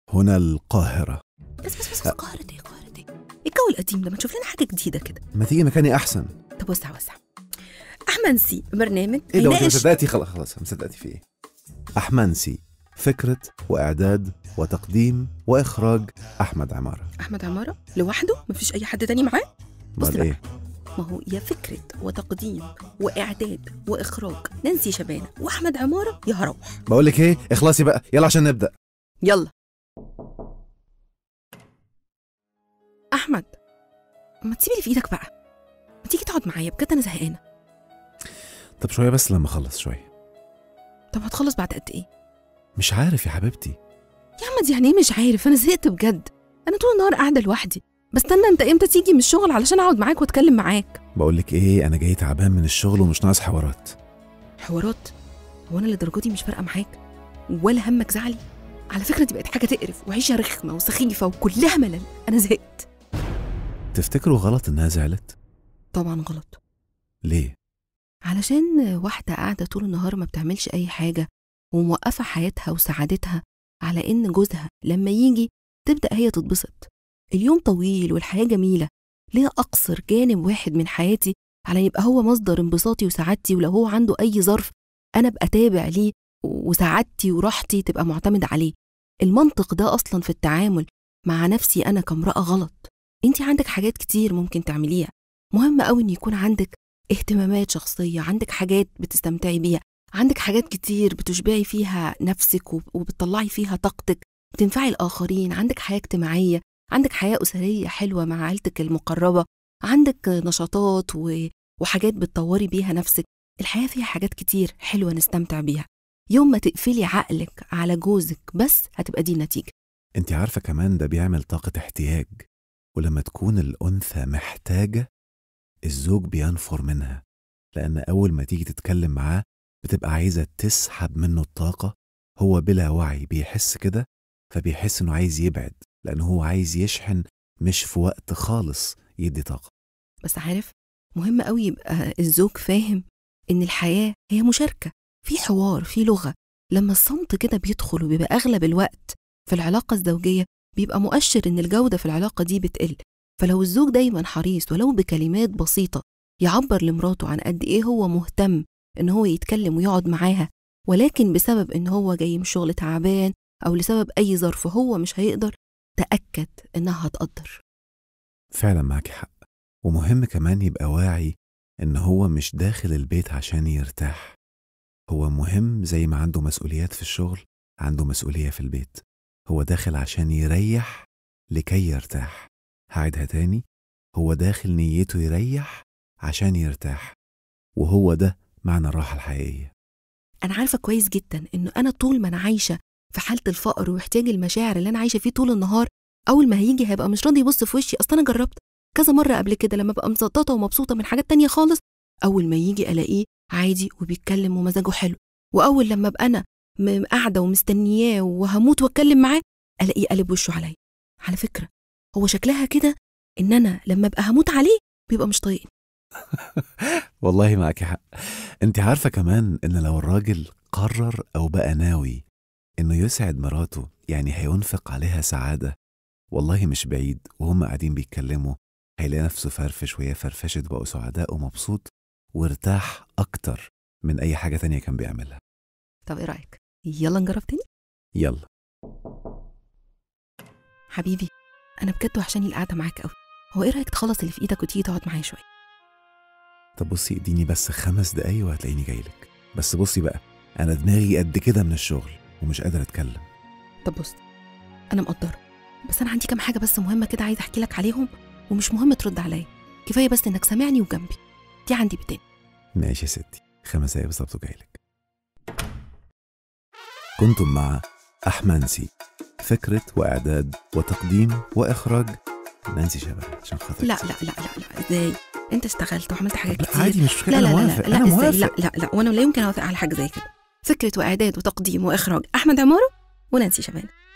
هنا القاهرة بس بس بس قهرة ايه قهرة ايه الجو القديم ده ما تشوف لنا حاجه جديده كده ما تيجي مكاني أحسن طب وسع وسع احمنسي برنامج إيه ده وأنت هيناقش مصدقتي خلاص خلاص مصدقتي في إيه أحمنسي فكرة وإعداد وتقديم وإخراج أحمد عمارة احمد عماره لوحده مفيش اي حد تاني معاه بص أمال بقى. إيه ما هو يا فكره وتقديم واعداد واخراج نانسي شبانه واحمد عماره يا هروح بقول لك إيه اخلصي بقى يلا عشان نبدأ يلا احمد ما تسيب اللي في ايدك بقى ما تيجي تقعد معايا بجد انا زهقانه طب شوية بس لما أخلص شوية طب هتخلص بعد قد ايه مش عارف يا حبيبتي يا احمد يعني ايه مش عارف انا زهقت بجد انا طول النهار قاعده لوحدي بستنى انت امتى تيجي من الشغل علشان اقعد معاك واتكلم معاك بقول لك إيه أنا جاي تعبان من الشغل ومش ناقص حوارات حوارات هو انا للدرجه دي مش فارقه معاك ولا همك زعلي على فكره دي بقت حاجه تقرف وعيشه رخمه وسخيفه وكلها ملل انا زهقت تفتكروا غلط إنها زعلت طبعا غلط ليه علشان واحده قاعده طول النهار ما بتعملش اي حاجه وموقفه حياتها وسعادتها على ان جوزها لما يجي تبدا هي تتبسط اليوم طويل والحياه جميله ليه اقصر جانب واحد من حياتي على يبقى هو مصدر انبساطي وسعادتي ولو هو عنده اي ظرف انا ابقى تابع ليه وسعادتي وراحتي تبقى معتمد عليه المنطق ده اصلا في التعامل مع نفسي انا كامراه غلط انت عندك حاجات كتير ممكن تعمليها مهم قوي ان يكون عندك اهتمامات شخصيه عندك حاجات بتستمتعي بيها عندك حاجات كتير بتشبعي فيها نفسك وب- وبتطلعي فيها طاقتك بتنفعي الاخرين عندك حياه اجتماعيه عندك حياه اسريه حلوه مع عيلتك المقربه عندك نشاطات و... وحاجات بتطوري بيها نفسك الحياه فيها حاجات كتير حلوه نستمتع بيها يوم ما تقفلي عقلك على جوزك بس هتبقى دي النتيجه انت عارفة كمان ده بيعمل طاقة احتياج ولما تكون الأنثى محتاجة الزوج بينفر منها لأن أول ما تيجي تتكلم معاه بتبقى عايزة تسحب منه الطاقة هو بلا وعي بيحس كده فبيحس إنه عايز يبعد لأنه هو عايز يشحن مش في وقت خالص يدي طاقة بس عارف مهم قوي يبقى الزوج فاهم ان الحياه هي مشاركه في حوار في لغه لما الصمت كده بيدخل وبيبقى اغلب الوقت في العلاقه الزوجيه بيبقى مؤشر ان الجوده في العلاقه دي بتقل فلو الزوج دايما حريص ولو بكلمات بسيطه يعبر لمراته عن قد ايه هو مهتم ان هو يتكلم ويقعد معاها ولكن بسبب ان هو جاي من الشغل تعبان او لسبب اي ظرف هو مش هيقدر تاكد انها هتقدر فعلا معاكي حق ومهم كمان يبقى واعي إن هو مش داخل البيت عشان يرتاح هو مهم زي ما عنده مسؤوليات في الشغل عنده مسؤولية في البيت هو داخل عشان يريح لكي يرتاح هعيدها تاني هو داخل نيته يريح عشان يرتاح وهو ده معنى الراحة الحقيقية انا عارفه كويس جدا انه انا طول ما انا عايشه في حاله الفقر واحتياج المشاعر اللي انا عايشه فيه طول النهار اول ما هيجي هيبقى مش راضي يبص في وشي اصل انا جربت كذا مره قبل كده لما ببقى مزططه ومبسوطه من حاجات تانية خالص اول ما يجي الاقيه عادي وبيتكلم ومزاجه حلو واول لما ابقى انا م- قاعده ومستنياه وهموت واتكلم معاه الاقيه قلب وشه عليا على فكره هو شكلها كده ان انا لما ابقى هموت عليه بيبقى مش طايقني والله معاكي حق انت عارفة كمان ان لو الراجل قرر او بقى ناوي انه يسعد مراته يعني هينفق عليها سعادة والله مش بعيد وهم قاعدين بيتكلموا هيلاقي نفسه فرفش وهي فرفشت بقوا سعداء ومبسوط وارتاح اكتر من اي حاجة تانية كان بيعملها طب ايه رايك يلا نجرب تاني يلا حبيبي انا بجد وحشاني القعده معاك قوي هو ايه رايك تخلص اللي في ايدك وتيجي تقعد معايا شويه طب بصي اديني بس خمس دقايق وهتلاقيني جايلك بس بصي بقى انا دماغي قد كده من الشغل ومش قادر اتكلم طب بص انا مقدره بس انا عندي كام حاجه بس مهمه كده عايزه احكي لك عليهم ومش مهم ترد عليا كفايه بس انك سامعني وجنبي دي عندي بتاني ماشي يا ستي خمس دقايق بالظبط وجايلك كنتم مع أحمنسي فكرة وإعداد وتقديم وإخراج نانسي شباب عشان خاطر لا لا لا لا لا ازاي انت اشتغلت وعملت حاجات لا كتير عادي مش مشكلة لا أنا لا لا موافق لا, أنا لا ازاي موافق لا لا لا وانا لا يمكن اوافق على حاجه زي كده فكره واعداد وتقديم واخراج احمد عماره ونانسي شبانه